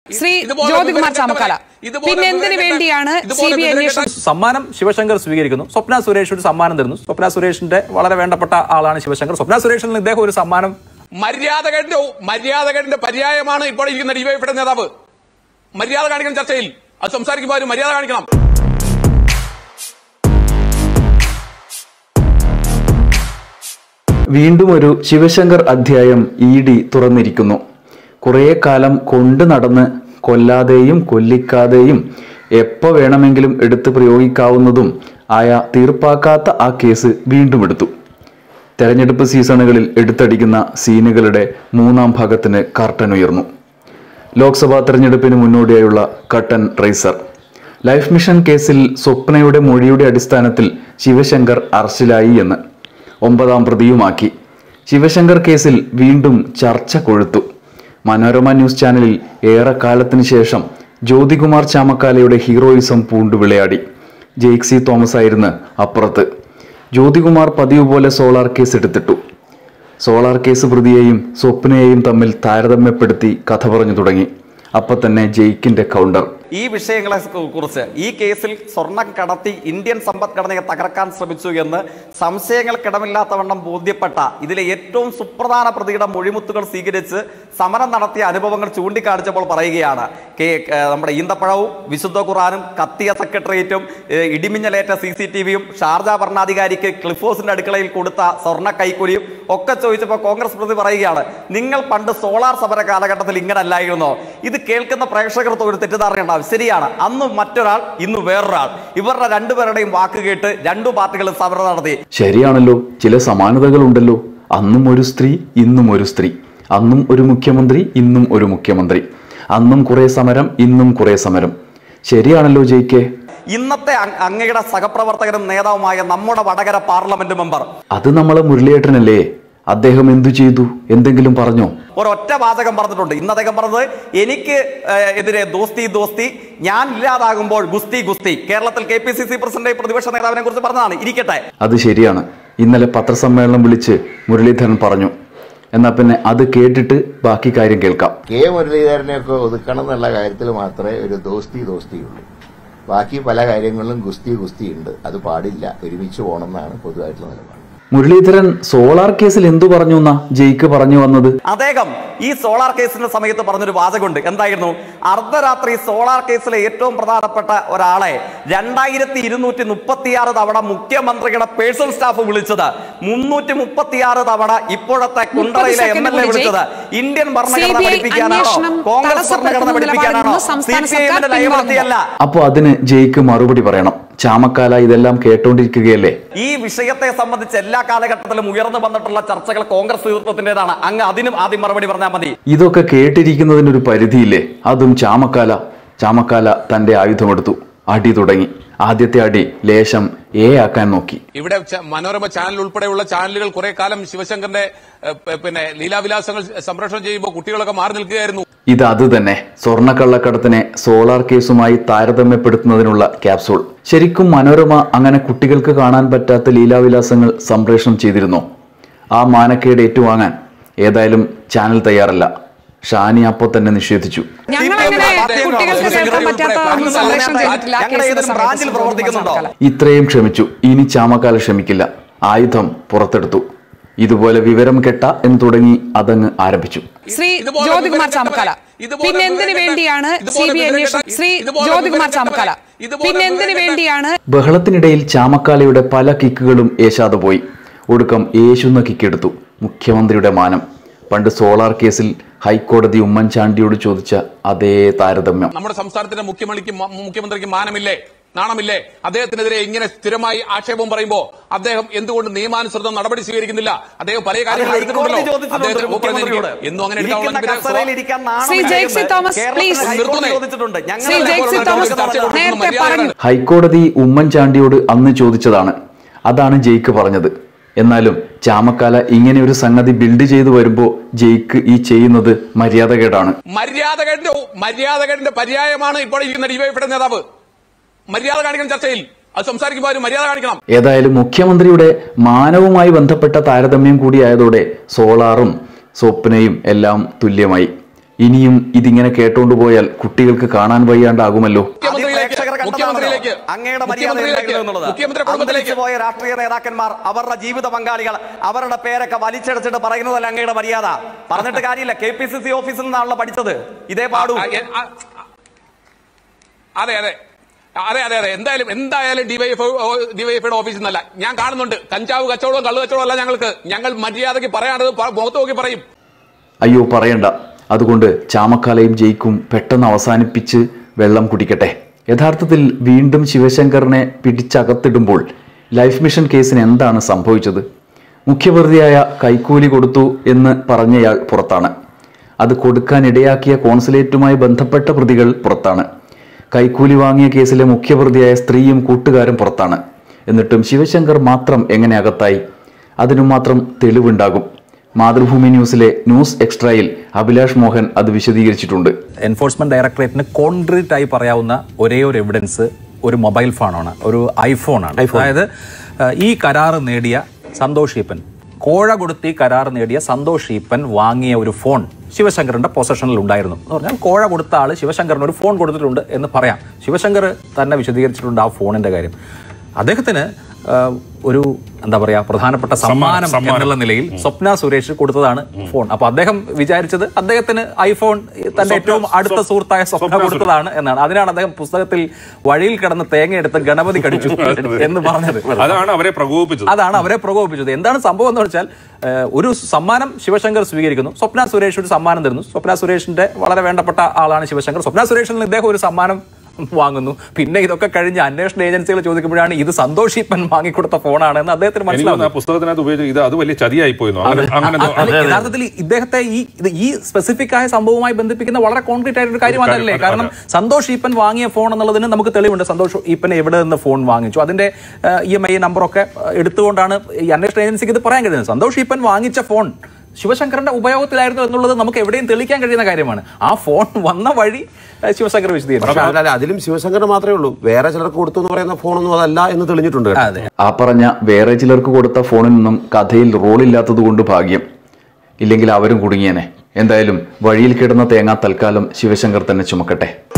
ശ്രീ ഇതുപോലെ ജ്യോതികുമാർ വിവരം ചാമക്കാല കെട്ടവരെ- ഇതുപോലെ പിന്നെ എന്തിനു വിവരം വേണ്ടിയാണ് സി ഇതുപോലെ ബി ഐ വിവരം അന്വേഷണം സമ്മാനം ശിവശങ്കർ സ്വീകരിക്കുന്നു സ്വപ്ന സുരേഷ് ഒരു സമ്മാനം തരുന്നു സ്വപ്ന സുരേഷിന്റെ വളരെ വേണ്ടപ്പെട്ട ആളാണ് ശിവശങ്കർ സ്വപ്ന സുരേഷിൽ നിന്ന് ഇദ്ദേഹം ഒരു സമ്മാനം മര്യാദകന്റെ മര്യാദകന്റെ പര്യായമാണ് ഇപ്പോൾ ഇരിക്കുന്ന ഡിവൈഎഫിയുടെ നേതാവ് മര്യാദ കാണിക്കണം ചർച്ചയിൽ അത് സംസാരിക്കുമ്പോൾ ഒരു മര്യാദ കാണിക്കണം വീണ്ടും ഒരു ശിവശങ്കർ അധ്യായം ഇ ഡി തുറന്നിരിക്കുന്നു കുറേ കാലം കൊണ്ടു നടന്ന് കൊല്ലാതെയും കൊല്ലിക്കാതെയും എപ്പോൾ വേണമെങ്കിലും എടുത്ത് പ്രയോഗിക്കാവുന്നതും ആയ തീർപ്പാക്കാത്ത ആ കേസ് വീണ്ടും എടുത്തു തെരഞ്ഞെടുപ്പ് സീസണുകളിൽ എടുത്തടിക്കുന്ന സീനുകളുടെ മൂന്നാം ഭാഗത്തിന് കർട്ടൻ ഉയർന്നു ലോക്സഭാ തെരഞ്ഞെടുപ്പിന് മുന്നോടിയായുള്ള കട്ടൻ റൈസർ ലൈഫ് മിഷൻ കേസിൽ സ്വപ്നയുടെ മൊഴിയുടെ അടിസ്ഥാനത്തിൽ ശിവശങ്കർ അറസ്റ്റിലായി എന്ന് ഒമ്പതാം പ്രതിയുമാക്കി ശിവശങ്കർ കേസിൽ വീണ്ടും ചർച്ച കൊഴുത്തു മനോരമ ന്യൂസ് ചാനലിൽ ഏറെക്കാലത്തിന് ശേഷം ജ്യോതികുമാർ ചാമക്കാലയുടെ ഹീറോയിസം പൂണ്ടു വിളയാടി ജെയ്ക്സി തോമസ് ആയിരുന്നു അപ്പുറത്ത് ജ്യോതികുമാർ പതിവ് പോലെ സോളാർ കേസ് എടുത്തിട്ടു സോളാർ കേസ് പ്രതിയെയും സ്വപ്നയെയും തമ്മിൽ താരതമ്യപ്പെടുത്തി കഥ പറഞ്ഞു തുടങ്ങി അപ്പൊ തന്നെ ജയിക്കിന്റെ കൗണ്ടർ ഈ വിഷയങ്ങളെ കുറിച്ച് ഈ കേസിൽ സ്വർണം കടത്തി ഇന്ത്യൻ സമ്പദ്ഘടനയെ തകർക്കാൻ ശ്രമിച്ചു എന്ന് സംശയങ്ങൾക്കിടമില്ലാത്തവണ്ണം ബോധ്യപ്പെട്ട ഇതിലെ ഏറ്റവും സുപ്രധാന പ്രതിയുടെ മൊഴിമുത്തുകൾ സ്വീകരിച്ച് സമരം നടത്തിയ അനുഭവങ്ങൾ ചൂണ്ടിക്കാണിച്ചപ്പോൾ പറയുകയാണ് കെ ഏഹ് നമ്മുടെ ഈന്തപ്പഴവും വിശുദ്ധ ഖുറാനും കത്തിയ സെക്രട്ടേറിയറ്റും ഏഹ് ഇടിമിന്നലേറ്റ സി സി ടി വിയും ഷാർജ ഭരണാധികാരിക്ക് ക്ലിഫോസിന്റെ അടുക്കളയിൽ കൊടുത്ത സ്വർണ്ണ കൈക്കൂലിയും ഒക്കെ ചോദിച്ചപ്പോൾ കോൺഗ്രസ് പ്രതി പറയുകയാണ് നിങ്ങൾ പണ്ട് സോളാർ സമര കാലഘട്ടത്തിൽ ഇങ്ങനെ അല്ലായിരുന്നോ ഇത് കേൾക്കുന്ന പ്രേക്ഷകർക്ക് ഒരു തെറ്റിദ്ധാരണ ഉണ്ടാവും ശരിയാണ് അന്ന് മറ്റൊരാൾ ഇന്ന് വേറൊരാൾ ഇവരുടെ രണ്ടുപേരുടെയും വാക്ക് കേട്ട് രണ്ടു പാർട്ടികളും സമരം നടത്തി ശരിയാണല്ലോ ചില സമാനതകളുണ്ടല്ലോ അന്നും ഒരു സ്ത്രീ ഇന്നും ഒരു സ്ത്രീ അന്നും ഒരു മുഖ്യമന്ത്രി ഇന്നും ഒരു മുഖ്യമന്ത്രി അന്നും കുറെ സമരം ഇന്നും കുറെ സമരം ശരിയാണല്ലോ ജയിക്കെ ഇന്നത്തെ അങ്- അങ്ങയുടെ സഹപ്രവർത്തകരും നേതാവുമായ നമ്മുടെ വടകര പാർലമെന്റ് മെമ്പർ അത് നമ്മളെ മുരളിയേട്ടനല്ലേ അദ്ദേഹം എന്തു ചെയ്തു എന്തെങ്കിലും പറഞ്ഞോ ഒരൊറ്റ വാചകം പറഞ്ഞിട്ടുണ്ട് ഇന്ന് അദ്ദേഹം പറഞ്ഞത് എനിക്ക് ഏഹ്, എതിരെ ദോസ്തി ദോസ്തി ഞാൻ ഇല്ലാതാകുമ്പോൾ ഗുസ്തി ഗുസ്തി കേരളത്തിൽ K P C C president പ്രതിപക്ഷ നേതാവിനെ കുറിച്ച് പറഞ്ഞതാണ് ഇരിക്കട്ടെ അത് ശരിയാണ് ഇന്നലെ പത്രസമ്മേളനം വിളിച്ച് മുരളീധരൻ പറഞ്ഞു എന്നാ പിന്നെ അത് കേട്ടിട്ട് ബാക്കി കാര്യം കേൾക്കാം കെ മുരളീധരനെയൊക്കെ ഒതുക്കണം എന്നുള്ള കാര്യത്തിൽ മാത്രമേ ഒരു ദോസ്തി ദോസ്തിയുള്ളൂ ബാക്കി പല കാര്യങ്ങളിലും ഗുസ്തി ഗുസ്തി ഉണ്ട് അത് പാടില്ല ഒരുമിച്ച് പോകണം എന്നാണ് പൊതുവായിട്ടുള്ള നിലപാട് മുരളീധരൻ സോളാർ കേസിൽ എന്തു പറഞ്ഞു എന്നാ ജയിക്ക് പറഞ്ഞു വന്നത് അദ്ദേഹം ഈ സോളാർ കേസിന്റെ സമയത്ത് പറഞ്ഞൊരു വാചകമുണ്ട് എന്തായിരുന്നു അർദ്ധരാത്രി സോളാർ കേസിലെ ഏറ്റവും പ്രധാനപ്പെട്ട ഒരാളെ രണ്ടായിരത്തി ഇരുന്നൂറ്റി മുപ്പത്തിയാറ് തവണ മുഖ്യമന്ത്രിയുടെ പേഴ്സണൽ സ്റ്റാഫ് വിളിച്ചത് മുന്നൂറ്റി മുപ്പത്തിയാറ് തവണ ഇപ്പോഴത്തെ കുണ്ടറയിലെ എം സെക്കൻഡ് എൽ എ കൂടി വിളിച്ചത് ജയ്. ഇന്ത്യൻ ഭരണഘടന CBI പഠിപ്പിക്കാനാണോ അന്വേഷണം കോൺഗ്രസ് തടസ്സപ്പെടുത്തുന്ന ഭരണഘടന പഠിപ്പിക്കാനാണോ നിലപാടിൽ നിന്ന് സി സംസ്ഥാന പി എമ്മിന്റെ സർക്കാർ ലയബിലിറ്റി അല്ല അപ്പോൾ അതിന് ജയിക്ക് മറുപടി പറയണം ചാമക്കാല ഇതെല്ലാം കേട്ടോണ്ടിരിക്കുകയല്ലേ ഈ വിഷയത്തെ സംബന്ധിച്ച് എല്ലാ കാലഘട്ടത്തിലും ഉയർന്നു വന്നിട്ടുള്ള ചർച്ചകൾ കോൺഗ്രസ് നേതൃത്വത്തിന്റേതാണ് അങ്ങ് അതിനും ആദ്യം മറുപടി പറഞ്ഞാൽ മതി ഇതൊക്കെ കേട്ടിരിക്കുന്നതിനൊരു പരിധിയില്ലേ അതും ചാമക്കാല ചാമക്കാല തന്റെ ആയുധമെടുത്തു അടി തുടങ്ങി ആദ്യത്തെ അടി ലേശം എ ആക്കാൻ നോക്കി ഇവിടെ ച- മനോരമ ചാനൽ ഉൾപ്പെടെയുള്ള ചാനലുകൾ കുറെ കാലം ശിവശങ്കറിന്റെ ഏഹ്, പ- പിന്നെ ലീലാവിലാസങ്ങൾ സംപ്രേഷണം ചെയ്യുമ്പോൾ കുട്ടികളൊക്കെ മാറി നിൽക്കുകയായിരുന്നു ഇത് അത് തന്നെ സ്വർണ്ണക്കള്ളക്കടത്തിനെ സോളാർ കേസുമായി താരതമ്യപ്പെടുത്തുന്നതിനുള്ള ക്യാപ്സൂൾ ശരിക്കും മനോരമ അങ്ങനെ കുട്ടികൾക്ക് കാണാൻ പറ്റാത്ത ലീലാവിലാസങ്ങൾ സംപ്രേഷണം ചെയ്തിരുന്നോ ആ മാനക്കേട് ഏറ്റുവാങ്ങാൻ ഏതായാലും ചാനൽ തയ്യാറല്ല ഷാനി അപ്പോൾ തന്നെ നിഷേധിച്ചു ഞങ്ങൾ അങ്ങനെ കുട്ടികൾക്ക് കേൾക്കാൻ പറ്റാത്ത ഒന്നും സംപ്രേഷണം ചെയ്തിട്ടില്ല ആ ഞങ്ങളുടെ കേസിന്റെ ഏതെങ്കിലും ബ്രാഞ്ചിൽ സമയത്ത് പ്രവർത്തിക്കുന്നുണ്ടോ ചാമക്കാല. ഇത്രയും ക്ഷമിച്ചു ഇനി ചാമക്കാല ക്ഷമിക്കില്ല ആയുധം പുറത്തെടുത്തു ഇതുപോലെ വിവരം കെട്ട എന്ന് തുടങ്ങി അതങ്ങ് ആരംഭിച്ചു ശ്രീ ഇതുപോലെ ജ്യോതികുമാർ വിവരം ചാമക്കാല കെട്ടവരെ- ഇതുപോലെ പിന്നെ എന്തിനു വിവരം വേണ്ടിയാണ് കെട്ട- സി ബി ഐ ഇതുപോലെ അന്വേഷണം വിവരം ശ്രീ ഇതുപോലെ ജ്യോതികുമാർ വിവരം ചാമക്കാല കെട്ടവരെ- ഇതുപോലെ പിന്നെ വിവരം എന്തിനു കെട്ട- വേണ്ടിയാണ് ബഹളത്തിനിടയിൽ ചാമക്കാലയുടെ പല കിക്കുകളും ഏശാതെ പോയി ഒടുക്കം യേശുന്ന കിക്കെടുത്തു മുഖ്യമന്ത്രിയുടെ മാനം പണ്ട് സോളാർ കേസിൽ ഹൈക്കോടതി ഉമ്മൻചാണ്ടിയോട് ചോദിച്ച അതേ താരതമ്യം നമ്മുടെ സംസ്ഥാനത്തിന്റെ മുഖ്യമന്ത്രിക്ക് മ- മുഖ്യമന്ത്രിക്ക് മാനമില്ലേ നാണമില്ലേ അദ്ദേഹത്തിനെതിരെ ഇങ്ങനെ സ്ഥിരമായി ആക്ഷേപം പറയുമ്പോൾ അദ്ദേഹം എന്തുകൊണ്ട് നിയമാനുസൃതം നടപടി സ്വീകരിക്കുന്നില്ല അദ്ദേഹം പല കാര്യങ്ങളും ഹൈക്കോടതി എടുത്തിട്ടുണ്ടല്ലോ ചോദിച്ചിട്ടുണ്ട് അദ്ദേഹത്തിന് മുഖ്യമന്ത്രിയോട്. എന്നും അങ്ങനെ ഇരിക്കുന്ന എടുക്കാവുന്ന കസേരയിൽ ഇരിക്കാൻ ശ്രീ നാണമില്ല ജെയ്ക്സി എന്ന് തോമസ്, കേരളത്തിലെ please. ഹൈക്കോടതി നിർത്തുന്നേ. ചോദിച്ചിട്ടുണ്ട് ഞങ്ങൾ ശ്രീ ജെയ്ക്സി തോമസ് നേരത്തെ പറഞ്ഞു ഹൈക്കോടതി ഉമ്മൻചാണ്ടിയോട് അന്ന് ചോദിച്ചതാണ് അതാണ് ജയിക്ക് പറഞ്ഞത് എന്നാലും ചാമക്കാല ഇങ്ങനെ ഒരു സംഗതി ബിൽഡ് ചെയ്തു വരുമ്പോ ജയിക്ക് ഈ ചെയ്യുന്നത് മര്യാദകേടാണ് മര്യാദകന്റെ മര്യാദകന്റെ പര്യായമാണ് ഇപ്പോൾ ഇരിക്കുന്ന ഡിവൈഎഫിയുടെ നേതാവ് മര്യാദ കാണിക്കണം ചർച്ചയിൽ അത് സംസാരിക്കുമ്പോൾ ഒരു മര്യാദ കാണിക്കണം ഏതായാലും മുഖ്യമന്ത്രിയുടെ മാനവുമായി ബന്ധപ്പെട്ട താരതമ്യം കൂടിയായതോടെ സോളാറും സ്വപ്നയും എല്ലാം തുല്യമായി ഇനിയും ഇതിങ്ങനെ കേട്ടോണ്ട് പോയാൽ കുട്ടികൾക്ക് കാണാൻ വയ്യാണ്ടാകുമല്ലോ മുഖ്യമന്ത്രിയിലേക്ക് പ്രേക്ഷകർ മുഖ്യമന്ത്രിയിലേക്ക് കണ്ടതാണല്ലോ. അങ്ങയുടെ മര്യാദ മുഖ്യമന്ത്രിയിലേക്ക് എന്തായിരുന്നു എന്നുള്ളത്. മുഖ്യമന്ത്രി കുടുംബത്തിലേക്ക് അന്തരിച്ചു പോയ രാഷ്ട്രീയ നേതാക്കന്മാർ അവരുടെ ജീവിത പങ്കാളികൾ അവരുടെ പേരൊക്കെ വലിച്ചെടുത്തിട്ട് പറയുന്നതല്ല അങ്ങയുടെ മര്യാദ പറഞ്ഞിട്ട് കാര്യമില്ല കെ പി സി സി ഓഫീസിൽ നിന്നാണല്ലോ പഠിച്ചത് ഇതേ പാടൂ ആ, എ- ആ, അതെ അതെ അതെ അതെ അതെ എന്തായാലും എന്തായാലും ഡിവൈഎഫ് ഡിവൈഎഫ്ഐയുടെ ഓഫീസിൽ നിന്നല്ല ഞാൻ കാണുന്നുണ്ട് കഞ്ചാവ് കച്ചവടവും കള്ളു കച്ചവടവും അല്ല ഞങ്ങൾക്ക് ഞങ്ങൾ മര്യാദയ്ക്ക് പറയാണ്ടത് പ- മുഖത്ത് നോക്കി പറയും അയ്യോ പറയണ്ട അതുകൊണ്ട് ചാമക്കാലയും ജയിക്കും പെട്ടെന്ന് അവസാനിപ്പിച്ച് വെള്ളം കുടിക്കട്ടെ യഥാർത്ഥത്തിൽ വീണ്ടും ശിവശങ്കറിനെ പിടിച്ചകത്തിടുമ്പോൾ ലൈഫ് മിഷൻ കേസിന് എന്താണ് സംഭവിച്ചത് മുഖ്യപ്രതിയായ കൈക്കൂലി കൊടുത്തു എന്ന് പറഞ്ഞയാൾ പുറത്താണ് അത് കൊടുക്കാൻ ഇടയാക്കിയ കോൺസുലേറ്റുമായി ബന്ധപ്പെട്ട പ്രതികൾ പുറത്താണ് കൈക്കൂലി വാങ്ങിയ കേസിലെ മുഖ്യപ്രതിയായ സ്ത്രീയും കൂട്ടുകാരും പുറത്താണ് എന്നിട്ടും ശിവശങ്കർ മാത്രം എങ്ങനെ അകത്തായി അതിനു മാത്രം തെളിവുണ്ടാകും മാതൃഭൂമി ന്യൂസിലെ ന്യൂസ് എക്സ്ട്രയിൽ അഭിലാഷ് മോഹൻ അത് വിശദീകരിച്ചിട്ടുണ്ട് എൻഫോഴ്സ്മെന്റ് ഡയറക്ടറേറ്റിന് കോൺക്രീറ്റ് ആയി പറയാവുന്ന ഒരേ ഒരു എവിഡൻസ് ഒരു മൊബൈൽ ഫോണാണ് ഒരു ഐഫോൺ ആണ് അതായത് ഏഹ്, ഈ കരാർ നേടിയ സന്തോഷ് ഈപ്പൻ കോഴ കൊടുത്ത് ഈ കരാർ നേടിയ സന്തോഷ് ഈപ്പൻ വാങ്ങിയ ഒരു ഫോൺ ശിവശങ്കറിന്റെ പൊസഷനിൽ ഉണ്ടായിരുന്നു എന്ന് പറഞ്ഞാൽ കോഴ കൊടുത്ത ആള് ശിവശങ്കറിന് ഒരു ഫോൺ കൊടുത്തിട്ടുണ്ട് എന്ന് പറയാം ശിവശങ്കർ തന്നെ വിശദീകരിച്ചിട്ടുണ്ട് ആ ഫോണിന്റെ കാര്യം അദ്ദേഹത്തിന് ഏഹ്, ഒരു എന്താ പറയാ പ്രധാനപ്പെട്ട സമ്മാനം എന്നുള്ള നിലയിൽ സ്വപ്ന സുരേഷ് കൊടുത്തതാണ് ഫോൺ അപ്പൊ അദ്ദേഹം വിചാരിച്ചത് അദ്ദേഹത്തിന് ഐഫോൺ തന്റെ ഏറ്റവും അടുത്ത സുഹൃത്തായ സ്വപ്ന കൊടുത്തതാണ് എന്നാണ് അതിനാണ് അദ്ദേഹം പുസ്തകത്തിൽ വഴിയിൽ കിടന്ന് തേങ്ങ എടുത്ത് ഗണപതി കടിച്ചു എന്ന് പറഞ്ഞത് അതാണ് അവരെ പ്രകോപിപ്പിച്ചത് അതാണ് അവരെ പ്രകോപിപ്പിച്ചത് എന്താണ് സംഭവം എന്ന് വെച്ചാൽ ഏഹ്, ഒരു സമ്മാനം ശിവശങ്കർ സ്വീകരിക്കുന്നു സ്വപ്ന സുരേഷ് ഒരു സമ്മാനം തരുന്നു സ്വപ്ന സുരേഷിന്റെ വളരെ വേണ്ടപ്പെട്ട ആളാണ് ശിവശങ്കർ സ്വപ്ന സുരേഷിൽ നിന്ന് ഇദ്ദേഹം ഒരു സമ്മാനം വാങ്ങുന്നു പിന്നെ ഇതൊക്കെ കഴിഞ്ഞ് അന്വേഷണ ഏജൻസികൾ ചോദിക്കുമ്പോഴാണ് ഇത് സന്തോഷ് ഈപ്പൻ വാങ്ങിക്കൊടുത്ത ഫോണാണെന്ന് അദ്ദേഹത്തിന് എനിക്ക് തോന്നുന്നു ആ മനസ്സിലാവുന്നു പുസ്തകത്തിനകത്ത് ഉപയോഗിച്ച് ഇത് അത് വലിയ ചതിയായി പോയിരുന്നു അങ്ങനെ അങ്ങനെ അ- അല്ല, യഥാർത്ഥത്തിൽ ഇദ്ദേഹത്തെ ഈ ഇത് ഈ സ്പെസിഫിക് ആയ സംഭവവുമായി ബന്ധിപ്പിക്കുന്ന വളരെ കോൺക്രീറ്റ് ആയിട്ട് ഒരു കാര്യം ഒരു കാര്യം, അതല്ലേ അതെ, കാരണം സന്തോഷ് ഈപ്പൻ വാങ്ങിയ ഫോൺ എന്നുള്ളതിന് നമുക്ക് തെളിവുണ്ട് സന്തോഷ് ഈപ്പൻ എവിടെ നിന്ന് ഫോൺ വാങ്ങിച്ചു അതിന്റെ ഇ എം ഐ നമ്പറൊക്കെ ഏഹ്, എടുത്തുകൊണ്ടാണ് ഈ അന്വേഷണ ഏജൻസിക്ക് ഇത് പറയാൻ കഴിയുന്നത് സന്തോഷ് ഈപ്പൻ വാങ്ങിച്ച ഫോൺ ശിവശങ്കറിന്റെ ഉപയോഗത്തിലായിരുന്നു എന്നുള്ളത് നമുക്ക് എവിടെയും തെളിയിക്കാൻ കഴിയുന്ന കാര്യമാണ് ആ ഫോൺ വന്ന വഴി ഏഹ്, ശിവശങ്കർ വിശദീകരിച്ചു പക്ഷെ അതല്ല അതിലും ശിവശങ്കറിന് മാത്രമേ ഉള്ളൂ വേറെ ചിലർക്ക് കൊടുത്തു എന്ന് പറയുന്ന ഫോണൊന്നും അതല്ല എന്ന് തെളിഞ്ഞിട്ടുണ്ട് കേട്ടോ. അതെ ആ പറഞ്ഞ വേറെ ചിലർക്ക് കൊടുത്ത ഫോണിൽ നിന്നും കഥയിൽ റോളില്ലാത്തത് കൊണ്ട് ഭാഗ്യം ഇല്ലെങ്കിൽ അവരും കുടുങ്ങിയേനെ എന്തായാലും വഴിയിൽ കിടന്ന തേങ്ങ തൽക്കാലം ശിവശങ്കർ തന്നെ ചുമക്കട്ടെ